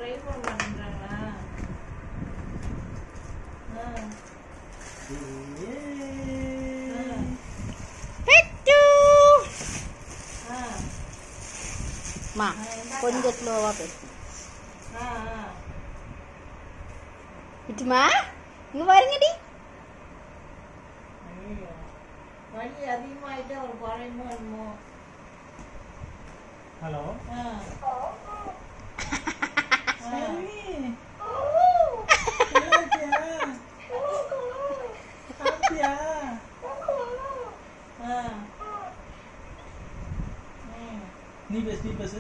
Try பண்ண மாட்டேங்கிறாங்களா ஆ bed ஆ மா கொஞ்சம் ஸ்லோவாக பேசு ஆ ஆ விட்டுமா இங்கே பாருங்கடி ஐயோ வலி அதிகமாயிட்டு அவர் குறையுமோ என்னமோ ஹலோ ஆ சரி நல்லா இருக்கியா? சாப்பிட்டியா? ஆ ம் நீ பேசு நீ பேசு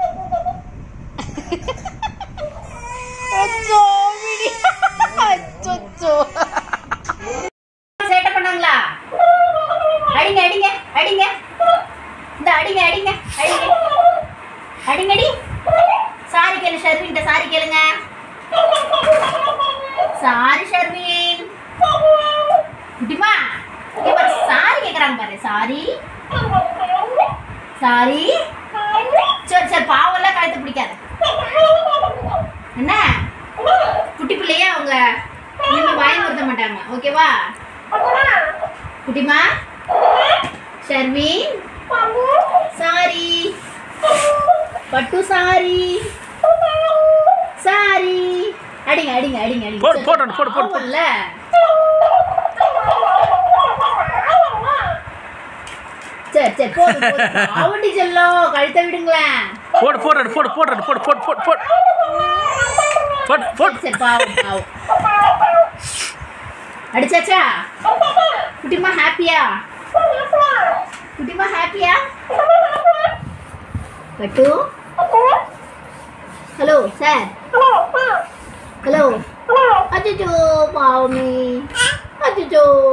அச்சோ விடி அச்சோ சேட்டை பண்ணாங்களா அடிங்க அடிங்க அடிங்க இந்த அடிங்க அடிங்க அடிங்க அடிங்கடி சாரி கேளு ஷர்வின்ட்ட சாரி கேளுங்க சாரி ஷர்வின் குட்டிமா இங்க பாரு சாரி கேக்குறாங்க பாரு சாரி சாரி சரி சரி பாவம்லாம் கழுத்து பிடிக்காத என்ன குட்டி பிள்ளைய அவங்க இனிமே பயமுறுத்த மாட்டாங்க ஓகேவா குட்டிமா ஷர்மின் சாரி பட்டு சாரி சாரி அடிங்க அடிங்க அடிங்க அடிங்க போடு, போடு, போடு, போடு, போடு. பாவம்ல. சரி சரி போடு போடு அவட்டி செல்லம் கழுத்தை விடுங்களேன் போடு போடு போடு போடு போடு போடு போடு போடு போடு போடு சரி பாவம் பாவம் அடிச்சாச்சா குட்டிமா ஹாப்பியா குட்டிமா ஹாப்பியா பட்டு ஹலோ சார் ஹலோ அச்சோ பாவமே அச்சோ